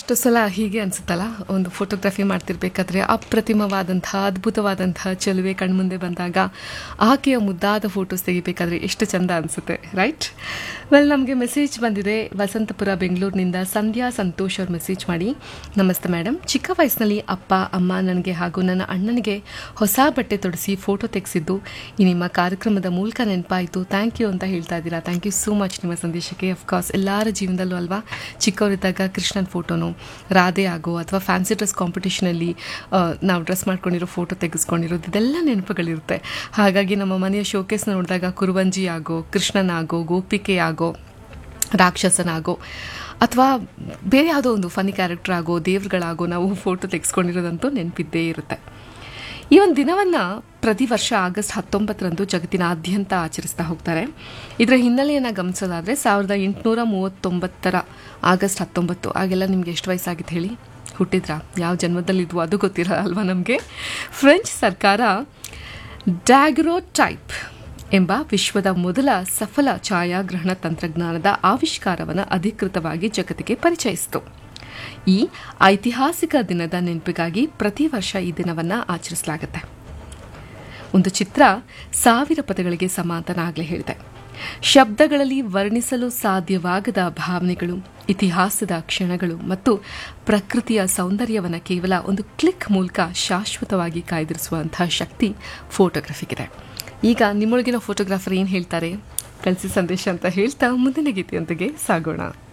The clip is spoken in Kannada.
ಎಷ್ಟು ಸಲ ಹೀಗೆ ಅನಿಸುತ್ತಲ್ಲ ಒಂದು ಫೋಟೋಗ್ರಫಿ ಮಾಡ್ತಿರ್ಬೇಕಾದ್ರೆ ಅಪ್ರತಿಮವಾದಂತಹ ಅದ್ಭುತವಾದಂತಹ ಚೆಲುವೆ ಕಣ್ಮುಂದೆ ಬಂದಾಗ ಆಕೆಯ ಮುದ್ದಾದ ಫೋಟೋಸ್ ತೆಗಿಬೇಕಾದ್ರೆ ಎಷ್ಟು ಚಂದ ಅನಿಸುತ್ತೆ ರೈಟ್ ವೆಲ್ ನಮಗೆ ಮೆಸೇಜ್ ಬಂದಿದೆ ವಸಂತಪುರ ಬೆಂಗಳೂರಿನಿಂದ ಸಂಧ್ಯಾ ಸಂತೋಷ್ ಅವ್ರು ಮೆಸೇಜ್ ಮಾಡಿ ನಮಸ್ತೆ ಮೇಡಮ್ ಚಿಕ್ಕ ವಯಸ್ಸಿನಲ್ಲಿ ಅಪ್ಪ ಅಮ್ಮ ನನಗೆ ಹಾಗೂ ನನ್ನ ಅಣ್ಣನಿಗೆ ಹೊಸ ಬಟ್ಟೆ ತೊಡಿಸಿ ಫೋಟೋ ತೆಗೆಸಿದ್ದು ಈ ನಿಮ್ಮ ಕಾರ್ಯಕ್ರಮದ ಮೂಲಕ ನೆನಪಾಯಿತು ಥ್ಯಾಂಕ್ ಯು ಅಂತ ಹೇಳ್ತಾ ಇದ್ದೀರಾ ಥ್ಯಾಂಕ್ ಯು ಸೋ ಮಚ್ ನಿಮ್ಮ ಸಂದೇಶಕ್ಕೆ ಅಫ್ಕೋರ್ಸ್ ಎಲ್ಲರ ಜೀವನದಲ್ಲೂ ಅಲ್ವಾ ಚಿಕ್ಕವರಿದ್ದಾಗ ಕೃಷ್ಣನ್ ಫೋಟೋನು ರಾಧೆ ಆಗೋ ಅಥವಾ ಫ್ಯಾನ್ಸಿ ಡ್ರೆಸ್ ಕಾಂಪಿಟೇಷನಲ್ಲಿ ನಾವು ಡ್ರೆಸ್ ಮಾಡ್ಕೊಂಡಿರೋ ಫೋಟೋ ತೆಗೆಸ್ಕೊಂಡಿರೋದು ಇದೆಲ್ಲ ನೆನಪುಗಳಿರುತ್ತೆ ಹಾಗಾಗಿ ನಮ್ಮ ಮನೆಯ ಶೋಕೇಸ್ ನೋಡಿದಾಗ ಕುರುವಂಜಿ ಆಗೋ ಕೃಷ್ಣನಾಗೋ ಗೋಪಿಕೆ ಆಗೋ ರಾಕ್ಷಸನಾಗೋ ಅಥವಾ ಬೇರೆ ಯಾವುದೋ ಒಂದು ಫನಿ ಕ್ಯಾರೆಕ್ಟರ್ ಆಗೋ ದೇವ್ರುಗಳಾಗೋ ನಾವು ಫೋಟೋ ತೆಗೆಸ್ಕೊಂಡಿರೋದಂತೂ ನೆನಪಿದ್ದೇ ಇರುತ್ತೆ ಈ ಒಂದು ದಿನವನ್ನು ಪ್ರತಿ ವರ್ಷ ಆಗಸ್ಟ್ ಹತ್ತೊಂಬತ್ತರಂದು ಜಗತ್ತಿನಾದ್ಯಂತ ಆಚರಿಸ್ತಾ ಹೋಗ್ತಾರೆ ಇದರ ಹಿನ್ನೆಲೆಯನ್ನು ಗಮನಿಸೋದಾದರೆ ಸಾವಿರದ ಎಂಟುನೂರ ಮೂವತ್ತೊಂಬತ್ತರ ಆಗಸ್ಟ್ ಹತ್ತೊಂಬತ್ತು ಆಗೆಲ್ಲ ನಿಮ್ಗೆ ಎಷ್ಟು ವಯಸ್ಸಾಗಿತ್ತು ಹೇಳಿ ಹುಟ್ಟಿದ್ರಾ ಯಾವ ಜನ್ಮದಲ್ಲಿದ್ವು ಅದು ಗೊತ್ತಿರಲ್ಲ ಅಲ್ವಾ ನಮಗೆ ಫ್ರೆಂಚ್ ಸರ್ಕಾರ ಡ್ಯಾಗ್ರೋಟೈಪ್ ಎಂಬ ವಿಶ್ವದ ಮೊದಲ ಸಫಲ ಛಾಯಾಗ್ರಹಣ ತಂತ್ರಜ್ಞಾನದ ಆವಿಷ್ಕಾರವನ್ನು ಅಧಿಕೃತವಾಗಿ ಜಗತ್ತಿಗೆ ಪರಿಚಯಿಸಿತು ಈ ಐತಿಹಾಸಿಕ ದಿನದ ನೆನಪಿಗಾಗಿ ಪ್ರತಿ ವರ್ಷ ಈ ದಿನವನ್ನು ಆಚರಿಸಲಾಗುತ್ತೆ ಒಂದು ಚಿತ್ರ ಸಾವಿರ ಪದಗಳಿಗೆ ಸಮ ಅಂತ ನಾಗಲೇ ಹೇಳಿದೆ ಶಬ್ದಗಳಲ್ಲಿ ವರ್ಣಿಸಲು ಸಾಧ್ಯವಾಗದ ಭಾವನೆಗಳು ಇತಿಹಾಸದ ಕ್ಷಣಗಳು ಮತ್ತು ಪ್ರಕೃತಿಯ ಸೌಂದರ್ಯವನ್ನು ಕೇವಲ ಒಂದು ಕ್ಲಿಕ್ ಮೂಲಕ ಶಾಶ್ವತವಾಗಿ ಕಾಯ್ದಿರಿಸುವಂತಹ ಶಕ್ತಿ ಫೋಟೋಗ್ರಫಿಗಿದೆ ಈಗ ನಿಮ್ಮೊಳಗಿನ ಫೋಟೋಗ್ರಾಫರ್ ಏನು ಹೇಳ್ತಾರೆ ಕಳಿಸಿ ಸಂದೇಶ ಅಂತ ಹೇಳ್ತಾ ಮುಂದಿನ ಗೀತೆಯೊಂದಿಗೆ ಸಾಗೋಣ